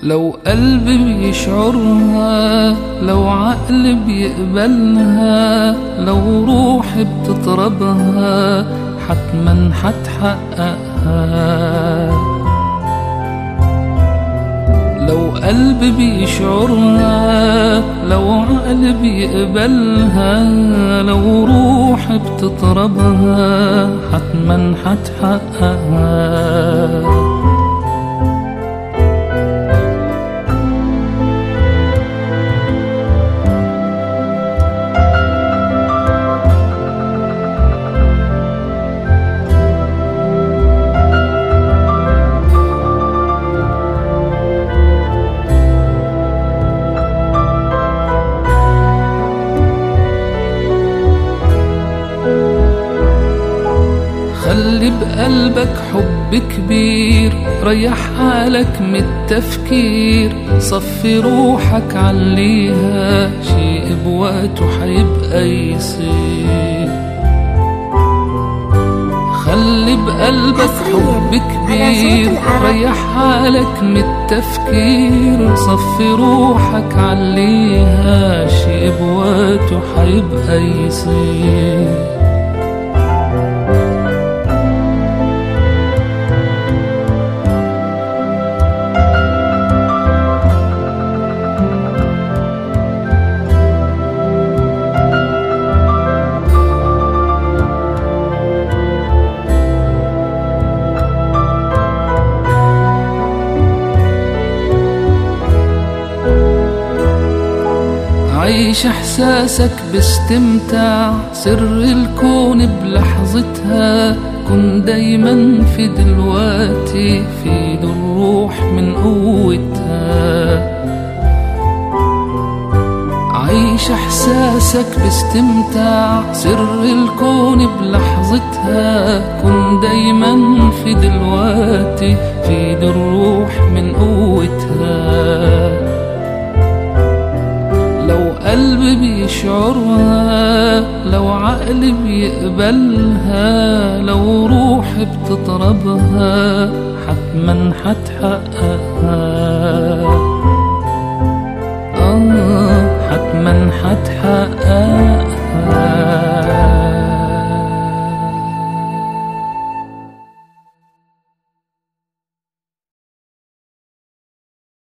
لو قلب بيشعرها لو عقل بيقبلها لو روح بتطربها حتما حتحققها لو قلب بيشعرها لو عقل بيقبلها لو روح بتطربها حتما حتحققها خلي بقلبك حب كبير ريح حالك من التفكير صفي روحك عليها شيء بوقته حيبقى يصير خلي بقلبك حب كبير ريح حالك من التفكير صفي روحك عليها شيء بوقته حيبقى يصير عيش احساسك باستمتاع سر الكون بلحظتها كن دايما في دلوقتي في الروح من قوتها عيش احساسك باستمتاع سر الكون بلحظتها كن دايما في دلوقتي في الروح من قوتها لو قلب بيشعرها لو عقل بيقبلها لو روح بتطربها حتما حتحققها آه حتما حتحققها